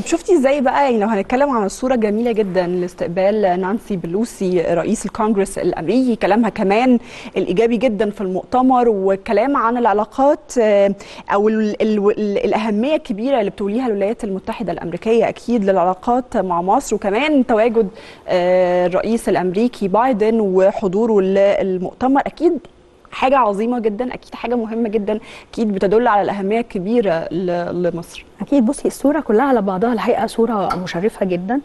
شفتي ازاي بقى يعني لو هنتكلم عن الصوره جميله جدا لاستقبال نانسي بلوسي رئيس الكونجرس الامريكي كلامها كمان الايجابي جدا في المؤتمر وكلام عن العلاقات آه، او ال ال ال الاهميه الكبيره اللي بتوليها الولايات المتحده الامريكيه اكيد للعلاقات مع مصر وكمان تواجد آه، الرئيس الامريكي بايدن وحضوره للمؤتمر اكيد حاجه عظيمه جدا اكيد حاجه مهمه جدا اكيد بتدل على الاهميه الكبيره ل- لمصر اكيد بصي الصوره كلها على بعضها الحقيقه صوره مشرفه جدا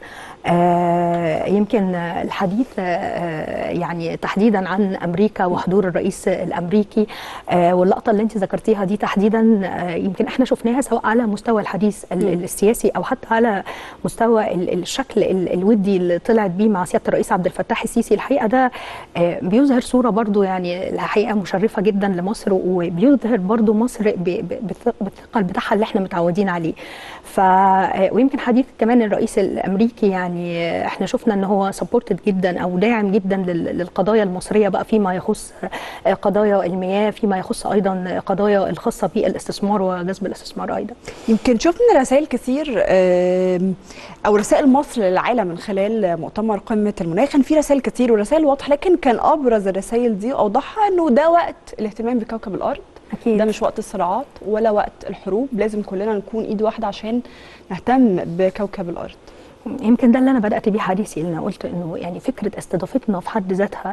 آه يمكن الحديث آه يعني تحديدا عن امريكا وحضور الرئيس الامريكي آه واللقطه اللي انت ذكرتيها دي تحديدا آه يمكن احنا شفناها سواء على مستوى الحديث ال- السياسي او حتى على مستوى ال- الشكل ال- الودي اللي طلعت بيه مع سياده الرئيس عبد الفتاح السيسي الحقيقه ده آه بيظهر صوره برضو يعني الحقيقه مشرفه جدا لمصر وبيظهر برضو مصر ب- ب- بالث- بالثقل بتاعها اللي احنا متعودين عليه ف ويمكن حديث كمان الرئيس الامريكي يعني احنا شفنا ان هو سبورتد جدا او داعم جدا لل- للقضايا المصريه بقى فيما يخص قضايا المياه فيما يخص ايضا قضايا الخاصه بالاستثمار وجذب الاستثمار ايضا يمكن شفنا رسائل كثير آم، او رسائل مصر للعالم من خلال مؤتمر قمه المناخ كان في رسائل كتير ورسائل واضحه لكن كان ابرز الرسائل دي اوضحها انه ده وقت الاهتمام بكوكب الارض أكيد. ده مش وقت الصراعات ولا وقت الحروب لازم كلنا نكون ايد واحده عشان نهتم بكوكب الارض يمكن ده اللي انا بدات بيه حديثي اللي انا قلت انه يعني فكره استضافتنا في حد ذاتها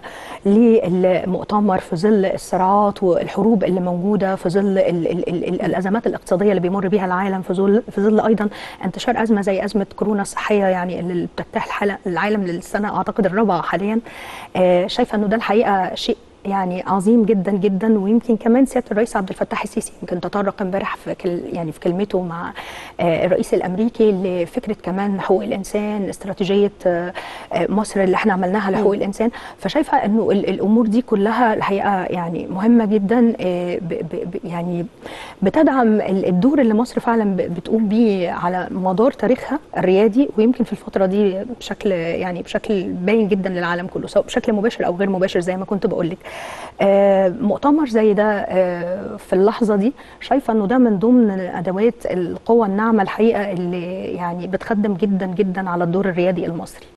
للمؤتمر في ظل الصراعات والحروب اللي موجوده في ظل ال ال ال ال الازمات الاقتصاديه اللي بيمر بيها العالم في ظل في ظل ايضا انتشار ازمه زي ازمه كورونا الصحيه يعني اللي بتجتاح الحالة- العالم للسنه اعتقد الرابعه حاليا آه، شايفه انه ده الحقيقه شيء يعني عظيم جدا جدا ويمكن كمان سياده الرئيس عبد الفتاح السيسي يمكن تطرق امبارح في كل يعني في كلمته مع آه، الرئيس الامريكي لفكره كمان حقوق الانسان استراتيجيه آه، آه، مصر اللي احنا عملناها لحقوق الانسان فشايفه انه ال- الامور دي كلها الحقيقه يعني مهمه جدا آه، ب- ب- ب- يعني بتدعم ال- الدور اللي مصر فعلا ب- بتقوم بيه على مدار تاريخها الريادي ويمكن في الفتره دي بشكل يعني بشكل باين جدا للعالم كله سواء بشكل مباشر او غير مباشر زي ما كنت بقول لك آه، مؤتمر زي ده آه، في اللحظه دي شايفه انه ده من ضمن ادوات القوه الناعمه الحقيقه اللي يعني بتخدم جدا جدا على الدور الريادي المصري